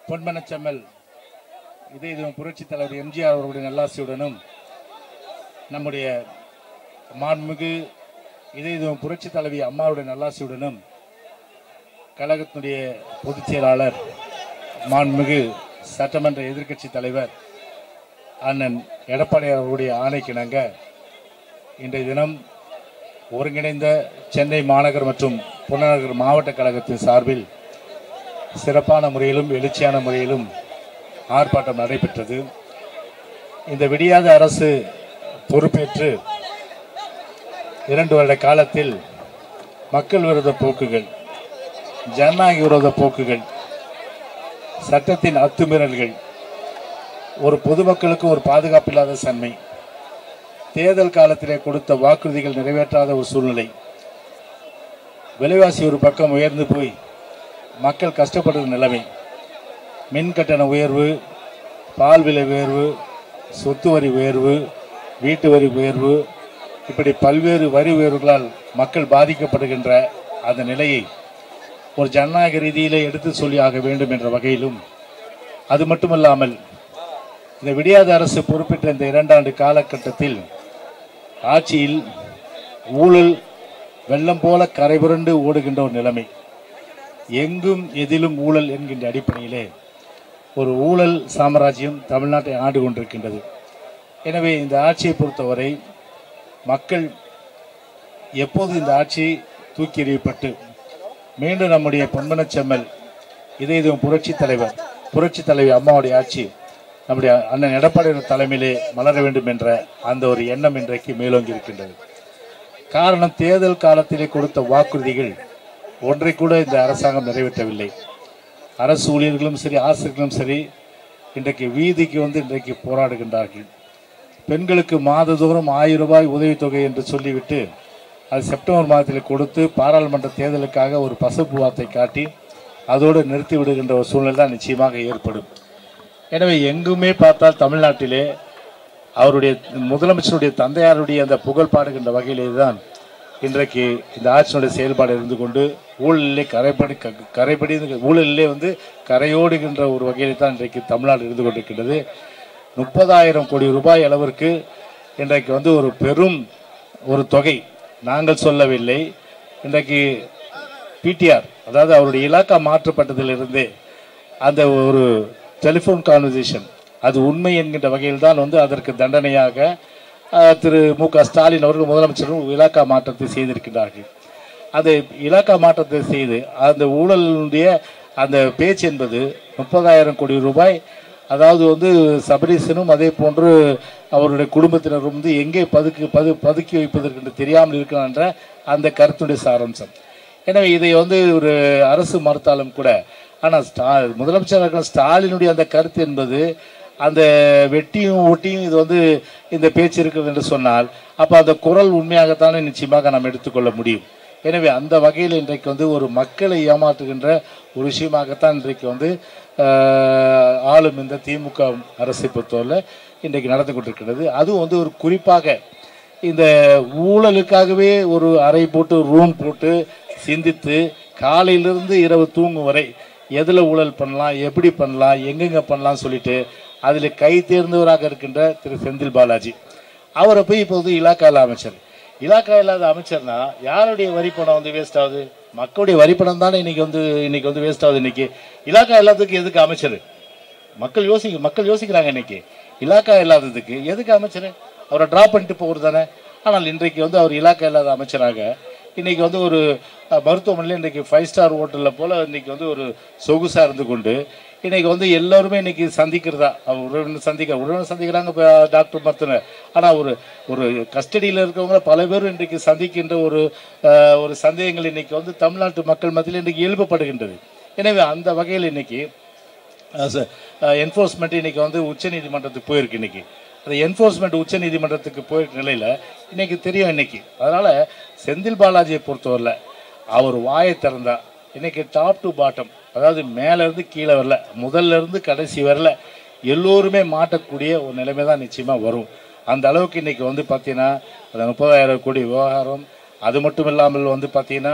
பொன்மனச்செம்மல் இதே இது புரட்சி தலைவர் எம்ஜிஆர் அவருடைய நல்லாசியுடனும் நம்முடைய மாண்புமிகு இதே இது புரட்சி தலைவி அம்மாவுடைய நல்லாசியுடனும் கழகத்தினுடைய பொதுச் செயலாளர் மாண்புமிகு சட்டமன்ற எதிர்க்கட்சி தலைவர் அண்ணன் எடப்பாடியார் அவருடைய ஆணைக்கிணங்க இன்றைய தினம் ஒருங்கிணைந்த சென்னை மாநகர் மற்றும் புறநகர் மாவட்ட கழகத்தின் சார்பில் சிறப்பான முறையிலும் எழுச்சியான முறையிலும் ஆர்ப்பாட்டம் நடைபெற்றது இந்த விடியாத அரசு பொறுப்பேற்று இரண்டு வருட காலத்தில் மக்கள் விரோத போக்குகள் ஜனநாயக விரோத போக்குகள் சட்டத்தின் அத்துமீறல்கள் ஒரு பொதுமக்களுக்கு ஒரு பாதுகாப்பில்லாத தன்மை தேர்தல் காலத்திலே கொடுத்த வாக்குறுதிகள் நிறைவேற்றாத ஒரு சூழ்நிலை விலைவாசி ஒரு பக்கம் உயர்ந்து போய் மக்கள் கஷ்டப்படுற நிலைமை மின் கட்டண உயர்வு பால் விலை உயர்வு சொத்து வரி உயர்வு வீட்டு வரி உயர்வு இப்படி பல்வேறு வரி உயர்வுகளால் மக்கள் பாதிக்கப்படுகின்ற அந்த நிலையை ஒரு ஜனநாயக ரீதியிலே எடுத்து சொல்லி ஆக வேண்டும் என்ற வகையிலும் அது மட்டுமல்லாமல் இந்த விடியாத அரசு பொறுப்பேற்ற இந்த இரண்டாண்டு காலகட்டத்தில் ஆட்சியில் ஊழல் வெள்ளம் போல கரைபுரண்டு ஓடுகின்ற ஒரு நிலைமை எங்கும் எதிலும் ஊழல் என்கின்ற அடிப்படையிலே ஒரு ஊழல் சாம்ராஜ்யம் தமிழ்நாட்டை ஆண்டு கொண்டிருக்கின்றது எனவே இந்த ஆட்சியை பொறுத்தவரை மக்கள் எப்போது இந்த ஆட்சி தூக்கி எறியப்பட்டு மீண்டும் நம்முடைய பொன்மனச்செம்மல் இதே இதுவும் புரட்சி தலைவர் புரட்சி தலைவி அம்மாவுடைய ஆட்சி நம்முடைய அண்ணன் எடப்பாடியார் தலைமையிலே மலர வேண்டும் என்ற அந்த ஒரு எண்ணம் இன்றைக்கு மேலோங்கி இருக்கின்றது காரணம் தேர்தல் காலத்திலே கொடுத்த வாக்குறுதிகள் ஒன்றை கூட இந்த அரசாங்கம் நிறைவேற்றவில்லை அரசு ஊழியர்களும் சரி ஆசிரியர்களும் சரி இன்றைக்கு வீதிக்கு வந்து இன்றைக்கு போராடுகின்றார்கள் பெண்களுக்கு மாதந்தோறும் ஆயிரம் ரூபாய் உதவித்தொகை என்று சொல்லிவிட்டு அது செப்டம்பர் மாதத்தில் கொடுத்து பாராளுமன்ற தேர்தலுக்காக ஒரு பசுப்பு வார்த்தை காட்டி அதோடு நிறுத்தி விடுகின்ற ஒரு சூழ்நிலை தான் நிச்சயமாக ஏற்படும் எனவே எங்குமே பார்த்தால் தமிழ்நாட்டிலே அவருடைய முதலமைச்சருடைய தந்தையாருடைய அந்த புகழ் பாடுகின்ற வகையிலே தான் இன்றைக்கு இந்த ஆட்சியினுடைய செயல்பாடு இருந்து கொண்டு ஊழலிலே கரைபடி க- கரைபடி ஊழலிலே வந்து கரையோடுகின்ற ஒரு வகையிலே தான் இன்றைக்கு தமிழ்நாடு இருந்து கொண்டிருக்கின்றது முப்பதாயிரம் கோடி ரூபாய் அளவிற்கு இன்றைக்கு வந்து ஒரு பெரும் ஒரு தொகை நாங்கள் சொல்லவில்லை இன்றைக்கு பிடிஆர் அதாவது அவருடைய இலாக்கா மாற்றப்பட்டதிலிருந்தே அந்த ஒரு டெலிஃபோன் கான்வர்சேஷன் அது உண்மை என்கின்ற வகையில் தான் வந்து அதற்கு தண்டனையாக அஹ், திரு மு க ஸ்டாலின் அவர்கள் முதலமைச்சரும் இலாக்கா மாற்றத்தை செய்திருக்கிறார்கள் அந்த இலாக்கா மாற்றத்தை செய்து அந்த ஊழலுடைய அந்த பேச்சு என்பது முப்பதாயிரம் கோடி ரூபாய் அதாவது வந்து சபரீசனும் அதே போன்று அவருடைய குடும்பத்தினரும் வந்து எங்கே பதுக்கி பது பதுக்கி வைப்பதற்கு என்று தெரியாமல் இருக்கிறான் என்ற அந்த கருத்துடைய சாராம்சம் எனவே இதை வந்து ஒரு அரசு மறுத்தாலும் கூட ஆனால் ஸ்டா முதலமைச்சர் இருக்கிற ஸ்டாலினுடைய அந்த கருத்து என்பது அந்த வெட்டியும் ஒட்டியும் இது வந்து இந்த பேச்சு இருக்கிறது என்று சொன்னால் அப்போ அந்த குரல் உண்மையாகத்தானே நிச்சயமாக நாம் எடுத்துக்கொள்ள முடியும் எனவே அந்த வகையில் இன்றைக்கு வந்து ஒரு மக்களை ஏமாற்றுகின்ற ஒரு விஷயமாகத்தான் இன்றைக்கு வந்து ஆஹ், ஆளும் இந்த திமுக அரசை பொறுத்தவரை இன்றைக்கு நடந்து கொண்டிருக்கிறது அதுவும் வந்து ஒரு குறிப்பாக இந்த ஊழலுக்காகவே ஒரு அறை போட்டு ரூம் போட்டு சிந்தித்து காலையிலிருந்து இரவு தூங்கும் வரை எதில் ஊழல் பண்ணலாம் எப்படி பண்ணலாம் எங்கெங்க பண்ணலாம் சொல்லிட்டு அதில் கை தேர்ந்தவராக இருக்கின்ற திரு செந்தில் பாலாஜி அவரை போய் இப்போது இலாக்கா இல்லாத அமைச்சர் இலாக்கா இல்லாத அமைச்சர்னா யாருடைய வரி பணம் வந்து வேஸ்ட் ஆகுது மக்களுடைய வரி பணம் தானே இன்னைக்கு வந்து இன்னைக்கு வந்து வேஸ்ட் ஆகுது இன்னைக்கு இலாக்கா இல்லாததுக்கு எதுக்கு அமைச்சர் மக்கள் யோசிக்க மக்கள் யோசிக்கிறாங்க இன்னைக்கு இலாக்கா இல்லாததுக்கு எதுக்கு அமைச்சர் அவரை ட்ராப் பண்ணிட்டு போகிறது தானே ஆனால் இன்றைக்கு வந்து அவர் இலாக்கா இல்லாத அமைச்சராக இன்னைக்கு வந்து ஒரு அஹ், மருத்துவமனையில் இன்றைக்கு ஃபைவ் ஸ்டார் ஹோட்டலில் போல் இன்னைக்கு வந்து ஒரு சொகுசாக இருந்து கொண்டு இன்னைக்கு வந்து எல்லாருமே இன்னைக்கு சந்திக்கிறதா அவர் உறவினர் சந்திக்க உறவினர் சந்திக்கிறாங்க இப்போ டாக்டர் மருத்துவர் ஆனால் ஒரு ஒரு கஸ்டடியில் இருக்கவங்க பல பேரும் இன்றைக்கு சந்திக்கின்ற ஒரு அஹ், ஒரு சந்தேகங்கள் இன்னைக்கு வந்து தமிழ்நாட்டு மக்கள் மத்தியில் இன்றைக்கு எழுப்பப்படுகின்றது எனவே அந்த வகையில் இன்னைக்கு என்ஃபோர்ஸ்மெண்ட் இன்னைக்கு வந்து உச்சநீதிமன்றத்துக்கு போயிருக்கு இன்னைக்கு அந்த என்ஃபோர்ஸ்மெண்ட் உச்சநீதிமன்றத்துக்கு போயிருக்க நிலையில் இன்னைக்கு தெரியும் இன்னைக்கு அதனால செந்தில் பாலாஜியை பொறுத்தவரையில் அவர் வாயை திறந்தா இன்னைக்கு டாப் டு பாட்டம் அதாவது மேல இருந்து கீழே வரல முதல்ல இருந்து கடைசி வரல எல்லோருமே மாட்டக்கூடிய ஒரு நிலைமை தான் நிச்சயமா வரும் அந்த அளவுக்கு இன்னைக்கு வந்து பார்த்தீங்கன்னா அந்த முப்பதாயிரம் கோடி விவகாரம் அது மட்டும் இல்லாமல் வந்து பார்த்தீங்கன்னா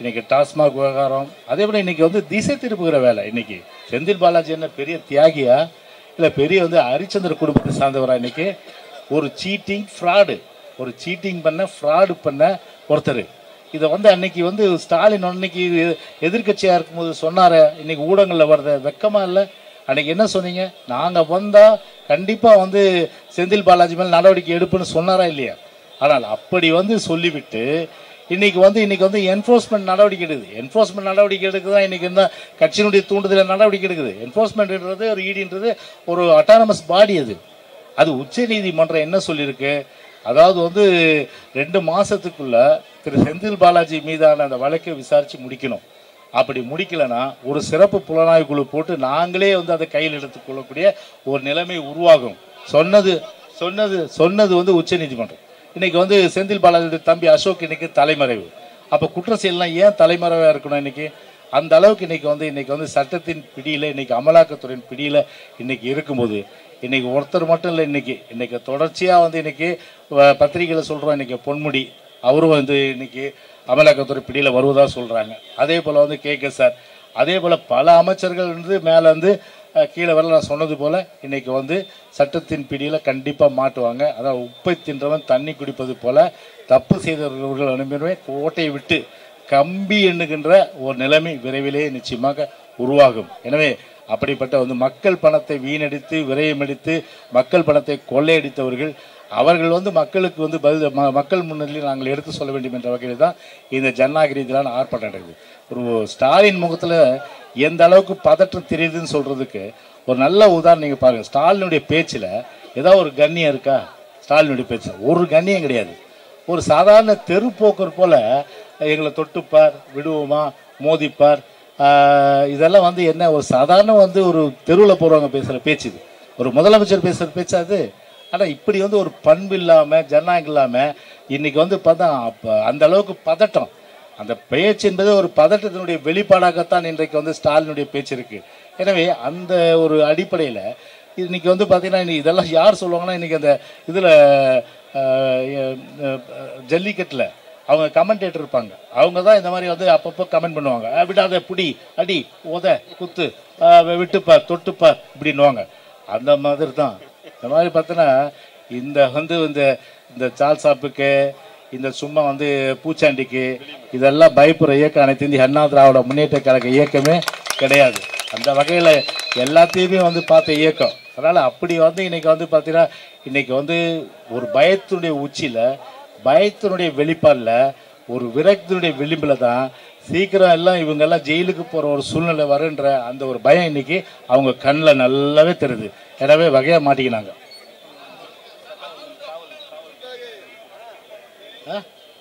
இன்னைக்கு டாஸ்மாக் விவகாரம் அதே போல இன்னைக்கு வந்து திசை திருப்புகிற வேலை இன்னைக்கு செந்தில் பாலாஜி என்ன பெரிய தியாகியா இல்லை பெரிய வந்து ஹரிச்சந்திர குடும்பத்தை சார்ந்தவரா இன்னைக்கு ஒரு சீட்டிங் ஃப்ராடு ஒரு சீட்டிங் பண்ண ஃப்ராடு பண்ண ஒருத்தர் இதை வந்து அன்னைக்கு வந்து ஸ்டாலின் அன்னைக்கு எதிர்க்கட்சியாக இருக்கும்போது சொன்னார இன்னைக்கு ஊடகங்களில் வர்றத வெக்கமா இல்லை அன்னைக்கு என்ன சொன்னீங்க நாங்கள் வந்தால் கண்டிப்பாக வந்து செந்தில் பாலாஜி மேல் நடவடிக்கை எடுப்புன்னு சொன்னாரா இல்லையா ஆனால் அப்படி வந்து சொல்லிவிட்டு இன்னைக்கு வந்து இன்னைக்கு வந்து என்ஃபோர்ஸ்மெண்ட் நடவடிக்கை எடுக்குது என்ஃபோர்ஸ்மெண்ட் நடவடிக்கை எடுக்குது தான் இன்னைக்கு இந்த கட்சியினுடைய தூண்டுதல நடவடிக்கை எடுக்குது என்ஃபோர்ஸ்மெண்ட்ன்றது ஒரு ஈடின்றது ஒரு அட்டானமஸ் பாடி அது அது உச்ச நீதிமன்றம் என்ன சொல்லியிருக்கு அதாவது வந்து ரெண்டு மாசத்துக்குள்ள திரு செந்தில் பாலாஜி மீதான அந்த வழக்கை விசாரிச்சு முடிக்கணும் அப்படி முடிக்கலனா ஒரு சிறப்பு புலனாய்வு குழு போட்டு நாங்களே வந்து அதை கையில் எடுத்துக்கொள்ளக்கூடிய ஒரு நிலைமை உருவாகும் சொன்னது சொன்னது சொன்னது வந்து உச்ச நீதிமன்றம் இன்னைக்கு வந்து செந்தில் பாலாஜி தம்பி அசோக் இன்னைக்கு தலைமறைவு அப்ப குற்ற செயல்லாம் ஏன் தலைமறைவா இருக்கணும் இன்னைக்கு அந்த அளவுக்கு இன்னைக்கு வந்து இன்னைக்கு வந்து சட்டத்தின் பிடியில இன்னைக்கு அமலாக்கத்துறையின் பிடியில இன்னைக்கு இருக்கும்போது இன்னைக்கு ஒருத்தர் மட்டும் இல்லை இன்னைக்கு இன்னைக்கு தொடர்ச்சியா வந்து இன்னைக்கு வ- பத்திரிகையில சொல்றோம் இன்னைக்கு பொன்முடி அவரும் வந்து இன்னைக்கு அமலாக்கத்துறை பிடியில வருவதா சொல்றாங்க அதே போல வந்து கே கே சார் அதே போல பல அமைச்சர்கள் வந்து மேல வந்து அஹ், கீழே வரல நான் சொன்னது போல இன்னைக்கு வந்து சட்டத்தின் பிடியில கண்டிப்பா மாட்டுவாங்க அதான் உப்பை தின்றவன் தண்ணி குடிப்பது போல தப்பு செய்தவர்கள் அனுப்பினவே கோட்டையை விட்டு கம்பி எண்ணுகின்ற ஒரு நிலைமை விரைவிலே நிச்சயமாக உருவாகும் எனவே அப்படிப்பட்ட வந்து மக்கள் பணத்தை வீணடித்து விரயமடித்து மக்கள் பணத்தை கொள்ளையடித்தவர்கள் அவர்கள் வந்து மக்களுக்கு வந்து பதில் ம- மக்கள் முன்னிலையில் நாங்கள் எடுத்து சொல்ல வேண்டும் என்ற வகையில் தான் இந்த ஜனநாயக ரீதியிலான ஆர்ப்பாட்டம் நடக்குது ஒரு ஸ்டாலின் முகத்தில் எந்த அளவுக்கு பதற்றம் தெரியுதுன்னு சொல்றதுக்கு ஒரு நல்ல உதாரணம் நீங்கள் பாருங்க ஸ்டாலினுடைய பேச்சில் ஏதாவது ஒரு கண்ணியம் இருக்கா ஸ்டாலினுடைய பேச்சு ஒரு கண்ணியம் கிடையாது ஒரு சாதாரண தெரு போக்கர் போல எங்களை தொட்டுப்பார் விடுவோமா மோதிப்பார் ஆஹ் இதெல்லாம் வந்து என்ன ஒரு சாதாரண வந்து ஒரு தெருவில் போகிறவங்க பேசுகிற பேச்சு இது ஒரு முதலமைச்சர் பேசுகிற பேச்சு அது ஆனால் இப்படி வந்து ஒரு பண்பு இல்லாமல் ஜனநாயகம் இல்லாமல் இன்னைக்கு வந்து பார்த்தா அப்ப அந்த அளவுக்கு பதட்டம் அந்த பேச்சு என்பது ஒரு பதட்டத்தினுடைய வெளிப்பாடாகத்தான் இன்றைக்கு வந்து ஸ்டாலினுடைய பேச்சு இருக்கு எனவே அந்த ஒரு அடிப்படையில் இன்னைக்கு வந்து பார்த்தீங்கன்னா இன்னைக்கு இதெல்லாம் யார் சொல்லுவாங்கன்னா இன்னைக்கு அந்த இதில் ஜல்லிக்கட்டில் அவங்க கமெண்டேட்டர் இருப்பாங்க அவங்க தான் இந்த மாதிரி வந்து அப்பப்போ கமெண்ட் பண்ணுவாங்க "அஹ், விடாத புடி அடி உத குத்து அஹ், விட்டுப்பார் தொட்டுப்பார் இப்படின்னுவாங்க அந்த மாதிரி தான் இந்த மாதிரி பார்த்தோன்னா இந்த வந்து இந்த இந்த சால்சாப்புக்கு இந்த சும்மா வந்து பூச்சாண்டிக்கு இதெல்லாம் பயப்படுற இயக்கம் அனைத்து இந்திய அண்ணா திராவிட முன்னேற்ற கழக இயக்கமே கிடையாது அந்த வகையில் எல்லாத்தையுமே வந்து பார்த்த இயக்கம் அதனால் அப்படி வந்து இன்னைக்கு வந்து பார்த்தீங்கன்னா இன்னைக்கு வந்து ஒரு பயத்தினுடைய உச்சியில் பயத்தினுடைய வெளிப்பாடில் ஒரு விரக்தியுடைய விளிம்பில் தான் சீக்கிரம் எல்லாம் இவங்கெல்லாம் ஜெயிலுக்கு போகிற ஒரு சூழ்நிலை வருன்ற அந்த ஒரு பயம் இன்னைக்கு அவங்க கண்ணில் நல்லாவே தெரியுது எனவே வகையாக மாட்டிக்கினாங்க ஆ?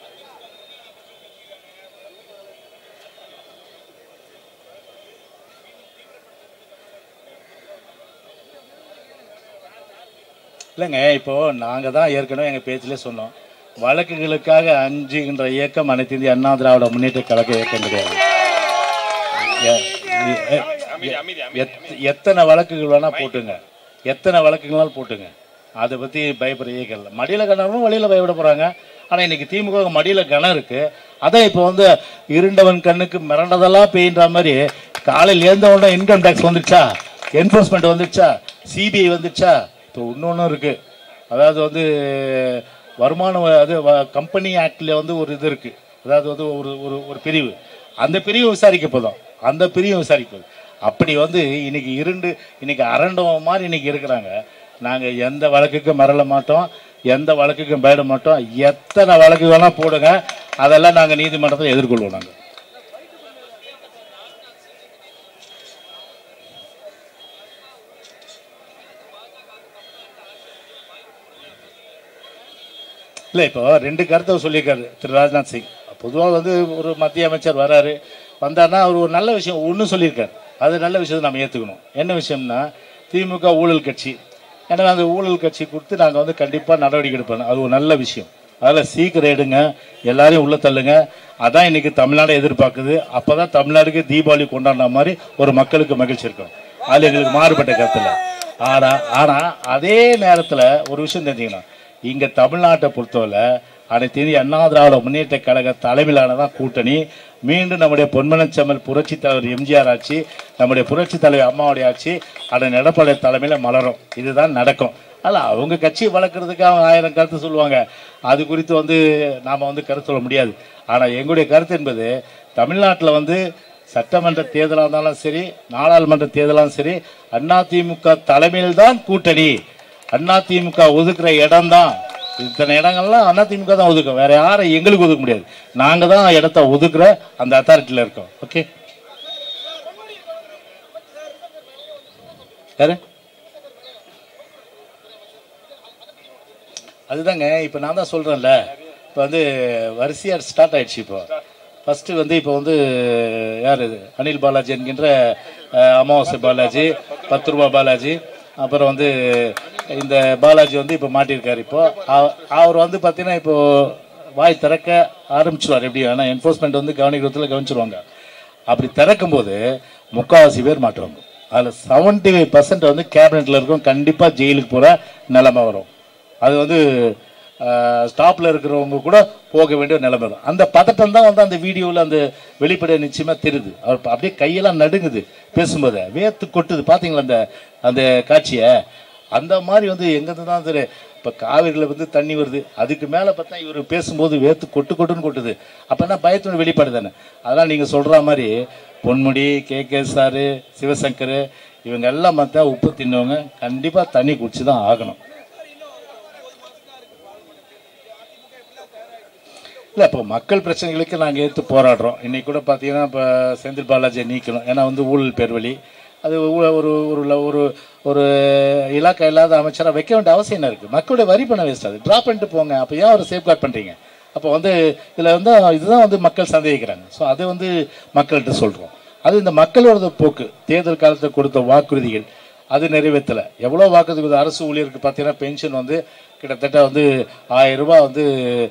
இல்லைங்க இப்போ நாங்கள் தான் ஏற்கனவே எங்கள் பேச்சிலே சொன்னோம் வழக்குகளுக்காக அஞ்சுகின்ற இயக்கம் அனைத்து இந்திய அண்ணா திராவிட முன்னேற்ற கழக இயக்கம் கிடையாது எ- எ- எத்- எத்தனை வழக்குகள் வேணா போட்டுங்க எத்தனை வழக்குகளாலும் போட்டுங்க அதை பற்றி பயப்படுற இயக்கம் இல்லை மடியில் கணவனும் வழியில் பயப்பட போகிறாங்க ஆனால் இன்னைக்கு திமுக வுக்கு மடியில் கணம் இருக்கு அதான் இப்போ வந்து இருண்டவன் கண்ணுக்கு மிரண்டதெல்லாம் பெய்யுன்ற மாதிரி காலையில் ஏந்த உடனே இன்கம் டேக்ஸ் வந்துடுச்சா என்ஃபோர்ஸ்மெண்ட் வந்துடுச்சா சிபிஐ வந்துடுச்சா இப்போ இன்னொன்றும் இருக்கு அதாவது வந்து வருமான வ- அது கம்பெனி ஆக்டில் வந்து ஒரு இது இருக்கு அதாவது வந்து ஒரு ஒரு ஒரு பிரிவு அந்த பிரிவு விசாரிக்க போதும் அந்த பிரிவு விசாரிக்க போதும் அப்படி வந்து இன்னைக்கு இருண்டு இன்னைக்கு அரண்டவன் மாதிரி இன்னைக்கு இருக்கிறாங்க நாங்கள் எந்த வழக்குக்கும் மறல மாட்டோம் எந்த வழக்குக்கும் பயட மாட்டோம் எத்தனை வழக்கு வேணா போடுங்க அதெல்லாம் நாங்கள் நீதிமன்றத்தில் எதிர்கொள்வோம் நாங்கள் இல்லை இப்போ ரெண்டு கருத்தை சொல்லியிருக்காரு திரு ராஜ்நாத் சிங் பொதுவாக வந்து ஒரு மத்திய அமைச்சர் வராரு வந்தாருன்னா அவர் ஒரு நல்ல விஷயம் ஒன்று சொல்லியிருக்காரு அது நல்ல விஷயத்தை நம்ம ஏற்றுக்கணும் என்ன விஷயம்னா திமுக ஊழல் கட்சி எனவே அந்த ஊழல் கட்சி கொடுத்து நாங்கள் வந்து கண்டிப்பாக நடவடிக்கை எடுப்போம் அது ஒரு நல்ல விஷயம் அதில் சீக்கிரம் எடுங்க எல்லாரையும் உள்ள தள்ளுங்க அதான் இன்னைக்கு தமிழ்நாடு எதிர்பார்க்குது அப்போ தான் தமிழ்நாடுக்கு தீபாவளி கொண்டாடின மாதிரி ஒரு மக்களுக்கு மகிழ்ச்சி இருக்கும் அதில் எங்களுக்கு மாறுபட்ட கருத்தில் ஆனா ஆனா அதே நேரத்துல ஒரு விஷயம் தெரிஞ்சுக்கணும் இங்க தமிழ்நாட்டை பொறுத்தவரை அனைத்து இந்திய அண்ணா திராவிட முன்னேற்ற கழக தலைமையிலானதான் கூட்டணி மீண்டும் நம்முடைய பொன்மனச்செம்மல் புரட்சி தலைவர் எம்ஜிஆர் ஆட்சி நம்முடைய புரட்சி தலைவர் அம்மாவுடைய ஆட்சி அண்ணன் எடப்பாடி தலைமையில் மலரும் இதுதான் நடக்கும் அல்ல அவங்க கட்சி வளர்க்குறதுக்கு அவங்க ஆயிரம் கருத்து சொல்லுவாங்க அது குறித்து வந்து நாம் வந்து கருத்து சொல்ல முடியாது ஆனால் எங்களுடைய கருத்து என்பது தமிழ்நாட்டில் வந்து சட்டமன்ற தேர்தலாக இருந்தாலும் சரி நாடாளுமன்ற தேர்தலாலும் சரி அதிமுக தலைமையில் தான் கூட்டணி அதிமுக ஒதுக்குற இடம் தான் இத்தனை இடங்கள்லாம் அதிமுக தான் ஒதுக்கும் வேற யாரும் எங்களுக்கு ஒதுக்க முடியாது நாங்க தான் இடத்த ஒதுக்குற அந்த அத்தாரிட்டியில் இருக்கோம் ஓகே யாரு அதுதாங்க இப்போ நான் தான் சொல்கிறேன்ல இப்போ வந்து வரிசையாக ஸ்டார்ட் ஆயிடுச்சு இப்போ ஃபஸ்ட்டு வந்து இப்போ வந்து யார் இது அனில் பாலாஜி என்கின்ற அஹ், அமாவாசை பாலாஜி பத்து ரூபா பாலாஜி அப்புறம் வந்து இந்த பாலாஜி வந்து இப்போ மாட்டியிருக்காரு இப்போ அவ- அவர் வந்து பார்த்தீங்கன்னா இப்போ வாய் திறக்க ஆரம்பிச்சிருவார் எப்படி ஆனால் என்ஃபோர்ஸ்மெண்ட் வந்து கவனிக்கிறதுல கவனிச்சிருவாங்க அப்படி திறக்கும்போது முக்கால்வாசி பேர் மாட்டுவாங்க அதில் செவன்டி ஃபைவ் பர்சன்ட் வந்து கேபினெட்டில் இருக்கும் கண்டிப்பாக ஜெயிலுக்கு போகிற நிலைமை வரும் அது வந்து ஸ்டாப்பில் இருக்கிறவங்க கூட போக வேண்டிய நிலைமை வரும் அந்த பதட்டம் தான் வந்து அந்த வீடியோவில் அந்த வெளிப்படை நிச்சயமாக தெரியுது அவர் ப- அப்படியே கையெல்லாம் நடுங்குது பேசும்போது வேர்த்து கொட்டுது பார்த்தீங்களா அந்த அந்த காட்சியை அந்த மாதிரி வந்து எங்கேருந்து தான் சரி இப்போ காவிரியில் வந்து தண்ணி வருது அதுக்கு மேலே பார்த்தா இவர் பேசும்போது வேர்த்து கொட்டு கொட்டுன்னு கொட்டுது அப்போ என்ன பயத்தோட வெளிப்பாடு தானே அதெல்லாம் நீங்கள் சொல்கிற மாதிரி பொன்முடி கே கே சாரு சிவசங்கர் இவங்க எல்லாம் பார்த்தா உப்பு தின்னவங்க கண்டிப்பாக தண்ணி குடிச்சு தான் ஆகணும் இல்லை இப்போ மக்கள் பிரச்சனைகளுக்கு நாங்கள் ஏற்று போராடுறோம் இன்னைக்கு கூட பார்த்தீங்கன்னா இப்போ செந்தில் பாலாஜியை நீக்கணும் ஏன்னா வந்து ஊழல் பேர்வழி அது ஊ- ஒரு ஒரு ல- ஒரு ஒரு இலாக்கா இல்லாத அமைச்சராக வைக்க வேண்டிய அவசியம் என்ன இருக்குது மக்களுடைய வரி பண்ண வேஸ்ட் அது ட்ராப் பண்ணிட்டு போங்க அப்போ ஏன் ஒரு சேஃப்கார்ட் பண்ணுறீங்க அப்போ வந்து இதில் வந்து இதுதான் வந்து மக்கள் சந்தேகிக்கிறாங்க ஸோ அது வந்து மக்கள்கிட்ட சொல்கிறோம் அது இந்த மக்களோட போக்கு தேர்தல் காலத்தில் கொடுத்த வாக்குறுதிகள் அது நிறைவேற்றலை எவ்வளோ வாக்குறுதி கொடுத்த அரசு ஊழியருக்கு பார்த்தீங்கன்னா பென்ஷன் வந்து கிட்டத்தட்ட வந்து ஆயிரம் ரூபாய் வந்து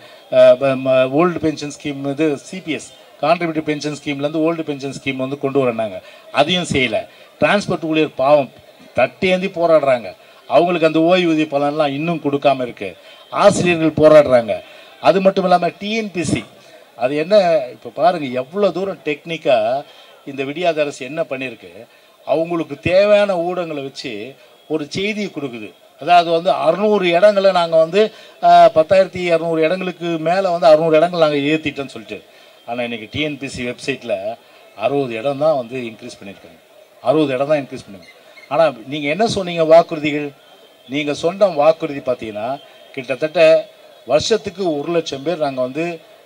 ஓல்டு பென்ஷன் ஸ்கீம் இது சிபிஎஸ் கான்ட்ரிபியூட்டிவ் பென்ஷன் ஸ்கீம்லேருந்து ஓல்டு பென்ஷன் ஸ்கீம் வந்து கொண்டு வரனாங்க அதையும் செய்யலை டிரான்ஸ்போர்ட் ஊழியர் பாவம் தட்டேந்தி போராடுறாங்க அவங்களுக்கு அந்த ஓய்வூதிய பலன்லாம் இன்னும் கொடுக்காம இருக்கு ஆசிரியர்கள் போராடுறாங்க அது மட்டும் இல்லாமல் டிஎன்பிசி அது என்ன இப்போ பாருங்க எவ்வளோ தூரம் டெக்னிக்காக இந்த விடியாத அரசு என்ன பண்ணியிருக்கு அவங்களுக்கு தேவையான ஊடகங்களை வச்சு ஒரு செய்தியை கொடுக்குது அதாவது வந்து அறுநூறு இடங்களை நாங்கள் வந்து ஆஹ், பத்தாயிரத்தி இரநூறு இடங்களுக்கு மேலே வந்து அறுநூறு இடங்கள் நாங்கள் ஏற்றிட்டோன்னு சொல்லிட்டு ஆனால் இன்னைக்கு டிஎன்பிசி வெப்சைட்டில் அறுபது இடம் தான் வந்து இன்க்ரீஸ் பண்ணியிருக்காங்க அறுபது இடம் தான் இன்க்ரீஸ் பண்ணுங்க ஆனால் நீங்கள் என்ன சொன்னீங்க வாக்குறுதிகள் நீங்கள் சொன்ன வாக்குறுதி பார்த்தீங்கன்னா கிட்டத்தட்ட வருஷத்துக்கு ஒரு லட்சம் பேர் நாங்கள் வந்து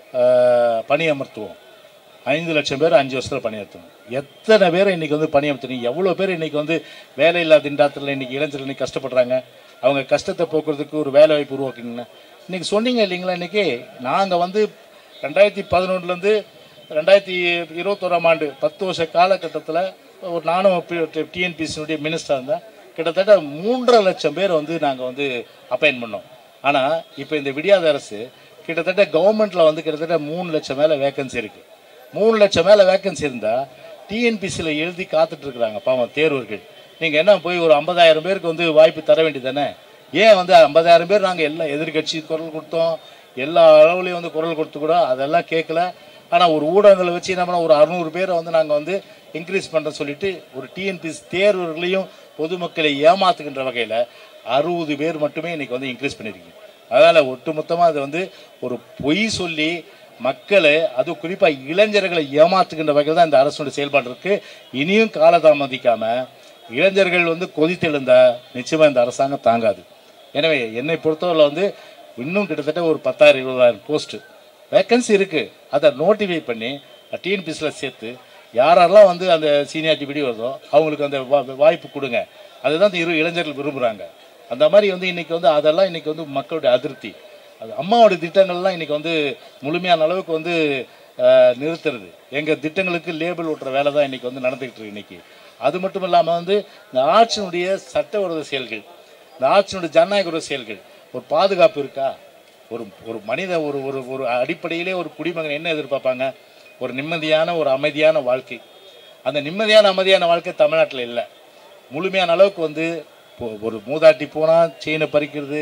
ஆஹ், பணியமர்த்துவோம் ஐந்து லட்சம் பேர் அஞ்சு வருஷத்தில் பணியாற்றணும் எத்தனை பேரை இன்னைக்கு வந்து பணியமர்த்தணும் எவ்வளோ பேர் இன்னைக்கு வந்து வேலையில்லா திண்டாட்டத்தில் இன்னைக்கு இளைஞர்கள் இன்னைக்கு கஷ்டப்படுறாங்க அவங்க கஷ்டத்தை போக்குறதுக்கு ஒரு வேலை வாய்ப்பு உருவாக்குங்க இன்னைக்கு சொன்னீங்க இல்லைங்களா இன்னைக்கு நாங்கள் வந்து ரெண்டாயிரத்தி பதினொன்றுலேருந்து ரெண்டாயிரத்தி இருபத்தோராம் ஆண்டு பத்து வருஷ காலகட்டத்தில் ஒரு நானும் டிஎன்பிசியினுடைய மினிஸ்டர் இருந்தேன் கிட்டத்தட்ட மூன்றரை லட்சம் பேர் வந்து நாங்கள் வந்து அப்பாயின் பண்ணோம் ஆனால் இப்போ இந்த விடியாத அரசு கிட்டத்தட்ட கவர்மெண்ட்டில் வந்து கிட்டத்தட்ட மூணு லட்சம் மேலே வேகன்சி இருக்குது மூணு லட்சம் மேலே வேகன்சி இருந்தால் டிஎன்பிசியில் எழுதி காத்துட்டு இருக்கிறாங்க பாவம் தேர்வர்கள் நீங்கள் என்ன போய் ஒரு ஐம்பதாயிரம் பேருக்கு வந்து வாய்ப்பு தர வேண்டியதானே ஏன் வந்து ஐம்பதாயிரம் பேர் நாங்கள் எல்லா எதிர்க்கட்சி குரல் கொடுத்தோம் எல்லா அளவுலையும் வந்து குரல் கொடுத்து கூட அதெல்லாம் கேட்கல ஆனால் ஒரு ஊடகங்களை வச்சு என்ன பண்ண ஒரு அறுநூறு பேரை வந்து நாங்கள் வந்து இன்க்ரீஸ் பண்ணுறோம் சொல்லிட்டு ஒரு டிஎன்பிசி தேர்வர்களையும் பொதுமக்களை ஏமாத்துகின்ற வகையில் அறுபது பேர் மட்டுமே இன்னைக்கு வந்து இன்க்ரீஸ் பண்ணியிருக்கீங்க அதனால் ஒட்டுமொத்தமாக அது வந்து ஒரு பொய் சொல்லி மக்களை அது குறிப்பாக இளைஞர்களை ஏமாத்துகின்ற வகையில் தான் இந்த அரசுடைய செயல்பாடு இருக்கு இனியும் காலதாமதிக்காம இளைஞர்கள் வந்து கொதித்தெழுந்தா நிச்சயமாக இந்த அரசாங்கம் தாங்காது எனவே என்னை பொறுத்தவரை வந்து இன்னும் கிட்டத்தட்ட ஒரு பத்தாயிரம் இருபதாயிரம் போஸ்ட்டு வேக்கன்சி இருக்குது அதை நோட்டிஃபை பண்ணி டிஎன்பிஎஸ்சியில் சேர்த்து யாரெல்லாம் வந்து அந்த சீனியாரிட்டி படி வருதோ அவங்களுக்கு அந்த வா- வாய்ப்பு கொடுங்க அதுதான் இந்த இரு இளைஞர்கள் விரும்புகிறாங்க அந்த மாதிரி வந்து இன்னைக்கு வந்து அதெல்லாம் இன்னைக்கு வந்து மக்களுடைய அதிருப்தி அது அம்மாவோட திட்டங்கள்லாம் இன்னைக்கு வந்து முழுமையான அளவுக்கு வந்து அஹ், நிறுத்துறது எங்கள் திட்டங்களுக்கு லேபிள் ஓட்டுற வேலை தான் இன்னைக்கு வந்து நடந்துகிட்டு இருக்கு இன்னைக்கு அது மட்டும் இல்லாமல் வந்து இந்த ஆட்சியினுடைய சட்டவிரோத செயல்கள் இந்த ஆட்சியினுடைய ஜனநாயக விரோத செயல்கள் ஒரு பாதுகாப்பு இருக்கா ஒரு ஒரு மனித ஒரு ஒரு ஒரு அடிப்படையிலே ஒரு குடிமகன் என்ன எதிர்பார்ப்பாங்க ஒரு நிம்மதியான ஒரு அமைதியான வாழ்க்கை அந்த நிம்மதியான அமைதியான வாழ்க்கை தமிழ்நாட்டில் இல்லை முழுமையான அளவுக்கு வந்து இப்போ ஒரு மூதாட்டி போனால் செயினை பறிக்கிறது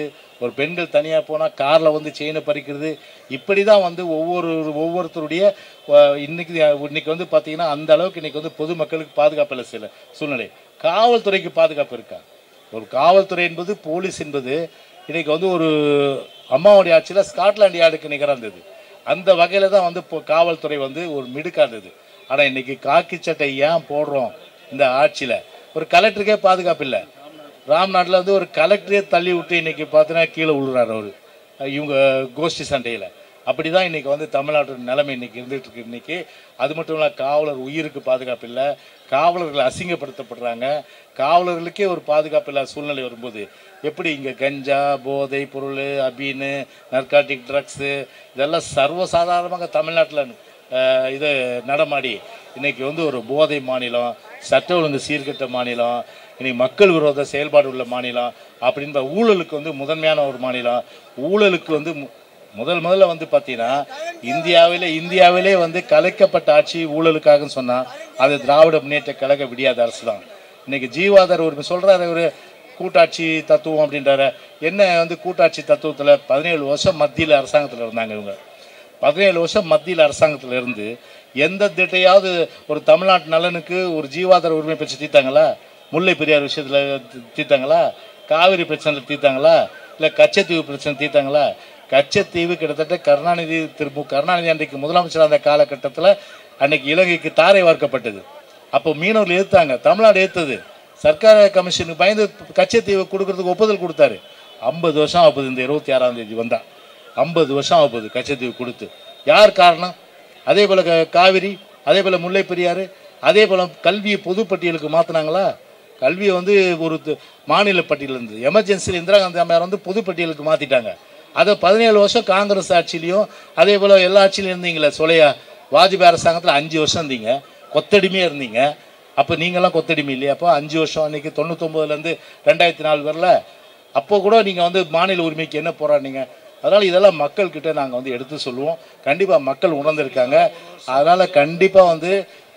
ஒரு பெண்கள் தனியாக போனால் காரில் வந்து செயினை பறிக்கிறது இப்படி தான் வந்து ஒவ்வொரு ஒவ்வொருத்தருடைய அஹ், இன்னைக்கு இன்னைக்கு வந்து பார்த்தீங்கன்னா அந்த அளவுக்கு இன்னைக்கு வந்து பொதுமக்களுக்கு பாதுகாப்பு இல்லை சில சூழ்நிலை காவல்துறைக்கு பாதுகாப்பு இருக்கா ஒரு காவல்துறை என்பது போலீஸ் என்பது இன்னைக்கு வந்து ஒரு அம்மாவுடைய ஆட்சியில் ஸ்காட்லாந்து யார்டுக்கு நிகராக இருந்தது அந்த வகையில் தான் வந்து இப்போ காவல்துறை வந்து ஒரு மிடுக்கா இருந்தது ஆனால் இன்னைக்கு காக்கி சட்டை ஏன் போடுறோம் இந்த ஆட்சியில் ஒரு கலெக்டருக்கே பாதுகாப்பு இல்லை ராம்நாட்டில் வந்து ஒரு கலெக்டரே தள்ளி விட்டு இன்னைக்கு பார்த்தீங்கன்னா கீழே விழுறாரு அவர் இவங்க கோஷ்டி சண்டையில் அப்படி தான் இன்னைக்கு வந்து தமிழ்நாட்டு நிலைமை இன்னைக்கு இருந்துட்டு இருக்கு இன்னைக்கு அது மட்டும் இல்லை காவலர் உயிருக்கு பாதுகாப்பு இல்லை காவலர்கள் அசிங்கப்படுத்தப்படுறாங்க காவலர்களுக்கே ஒரு பாதுகாப்பு இல்லாத சூழ்நிலை வரும்போது எப்படி இங்கே கஞ்சா போதை பொருள் அபீனு நர்காட்டிக் ட்ரக்ஸு இதெல்லாம் சர்வசாதாரணமாக தமிழ்நாட்டில் அஹ், இது நடமாடி இன்னைக்கு வந்து ஒரு போதை மாநிலம் சட்ட ஒழுங்கு சீர்கெட்ட மாநிலம் இன்னைக்கு மக்கள் விரோத செயல்பாடு உள்ள மாநிலம் அப்படின்ற ஊழலுக்கு வந்து முதன்மையான ஒரு மாநிலம் ஊழலுக்கு வந்து மு- முதல் முதல்ல வந்து பார்த்தீங்கன்னா இந்தியாவிலே இந்தியாவிலே வந்து கலைக்கப்பட்ட ஆட்சி ஊழலுக்காகன்னு சொன்னால் அது திராவிட முன்னேற்ற கழக விடியாத அரசு தான் இன்னைக்கு ஜீவாதார் ஒரு சொல்கிறாரு ஒரு கூட்டாட்சி தத்துவம் அப்படின்றாரு என்ன வந்து கூட்டாட்சி தத்துவத்தில் பதினேழு வருஷம் மத்தியில் அரசாங்கத்தில் இருந்தாங்க இவங்க பதினேழு வருஷம் மத்தியில் அரசாங்கத்தில் இருந்து எந்த திட்டையாவது ஒரு தமிழ்நாட்டு நலனுக்கு ஒரு ஜீவாதார உரிமை பிரச்சனை தீர்த்தாங்களா முல்லை பெரியார் விஷயத்தில் தீர்த்தாங்களா காவிரி பிரச்சனை தீர்த்தாங்களா இல்லை கச்சத்தீவு பிரச்சனை தீர்த்தாங்களா கச்சத்தீவு கிட்டத்தட்ட கருணாநிதி திரு மு கருணாநிதி அன்றைக்கு முதலமைச்சர் அந்த காலகட்டத்தில் அன்னைக்கு இலங்கைக்கு தாரை வார்க்கப்பட்டது அப்போ மீனவர்கள் எதிர்த்தாங்க தமிழ்நாடு எதிர்த்தது சர்க்கார் கமிஷனுக்கு பயந்து கச்சத்தீவை கொடுக்கறதுக்கு ஒப்புதல் கொடுத்தாரு ஐம்பது வருஷம் ஆகுது இந்த இருபத்தி ஆறாம் தேதி வந்தா ஐம்பது வருஷம் ஆகுது கச்சத்தீவு கொடுத்து யார் காரணம் அதே போல் க- காவிரி அதே போல் முல்லை பெரியாறு அதே போல் கல்வியை பொதுப்பட்டியலுக்கு மாற்றினாங்களா கல்வியை வந்து ஒரு து- மாநில பட்டியல் இருந்தது எமர்ஜென்சியில் இந்திரா காந்தி அம்மையார் வந்து பொதுப்பட்டியலுக்கு மாற்றிட்டாங்க அதை பதினேழு வருஷம் காங்கிரஸ் ஆட்சியிலையும் அதே போல் எல்லா ஆட்சியிலையும் இருந்தீங்களே சொலையா வாஜ்பாய் அரசாங்கத்தில் அஞ்சு வருஷம் இருந்தீங்க கொத்தடிமையாக இருந்தீங்க அப்போ நீங்களாம் கொத்தடிமை இல்லையா அப்போ அஞ்சு வருஷம் அன்றைக்கி தொண்ணூத்தொம்பதுலேருந்து ரெண்டாயிரத்தி நாலு வரல அப்போ கூட நீங்கள் வந்து மாநில உரிமைக்கு என்ன போராடினீங்க அதனால் இதெல்லாம் மக்கள்கிட்ட நாங்கள் வந்து எடுத்து சொல்லுவோம் கண்டிப்பாக மக்கள் உணர்ந்திருக்காங்க அதனால் கண்டிப்பாக வந்து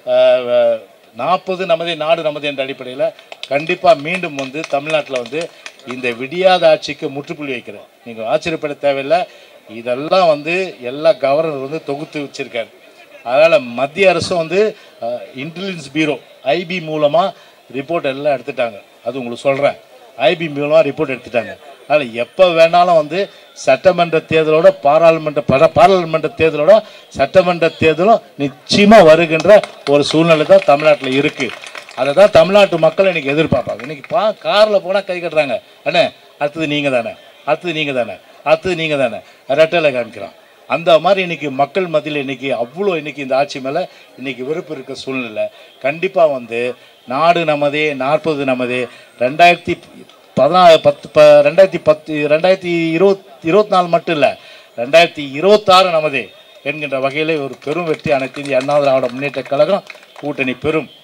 நாற்பது நமதே நாடு நமது என்ற அடிப்படையில் கண்டிப்பாக மீண்டும் வந்து தமிழ்நாட்டில் வந்து இந்த விடியாத ஆட்சிக்கு முற்றுப்புள்ளி வைக்கிறேன் நீங்கள் ஆச்சரியப்பட தேவையில்லை இதெல்லாம் வந்து எல்லா கவர்னர் வந்து தொகுத்து வச்சிருக்காரு அதனால் மத்திய அரசும் வந்து இன்டெலிஜென்ஸ் பீரோ ஐபி மூலமாக ரிப்போர்ட் எல்லாம் எடுத்துட்டாங்க அது உங்களுக்கு சொல்கிறேன் ஐபி மூலமாக ரிப்போர்ட் எடுத்துட்டாங்க அதனால் எப்போ வேணாலும் வந்து சட்டமன்ற தேர்தலோட பாராளுமன்ற பர பாராளுமன்ற தேர்தலோட சட்டமன்ற தேர்தலும் நிச்சயமாக வருகின்ற ஒரு சூழ்நிலை தான் தமிழ்நாட்டில் இருக்குது அதை தான் தமிழ்நாட்டு மக்கள் இன்னைக்கு எதிர்பார்ப்பாங்க இன்னைக்கு பா காரில் போனால் கை கட்டுறாங்க அண்ணே அடுத்தது நீங்கள் தானே அடுத்தது நீங்கள் தானே அடுத்தது நீங்கள் தானே ரெட்டையில் காமிக்கிறான் அந்த மாதிரி இன்னைக்கு மக்கள் மத்தியில் இன்னைக்கு அவ்வளோ இன்னைக்கு இந்த ஆட்சி மேலே இன்னைக்கு வெறுப்பு இருக்க சூழ்நிலை கண்டிப்பாக வந்து நாடு நமதே நாற்பது நமதே ரெண்டாயிரத்தி பதினா பத்து ப ரெண்டாயிரத்தி பத்து ரெண்டாயிரத்தி இருபத் இருபத்தி நாலு மட்டும் இல்லை ரெண்டாயிரத்தி இருபத்தாறு நமதே என்கின்ற வகையில் ஒரு பெரும் வெற்றி அனைத்து இந்திய அண்ணா திராவிட முன்னேற்ற கழகம் கூட்டணி பெறும்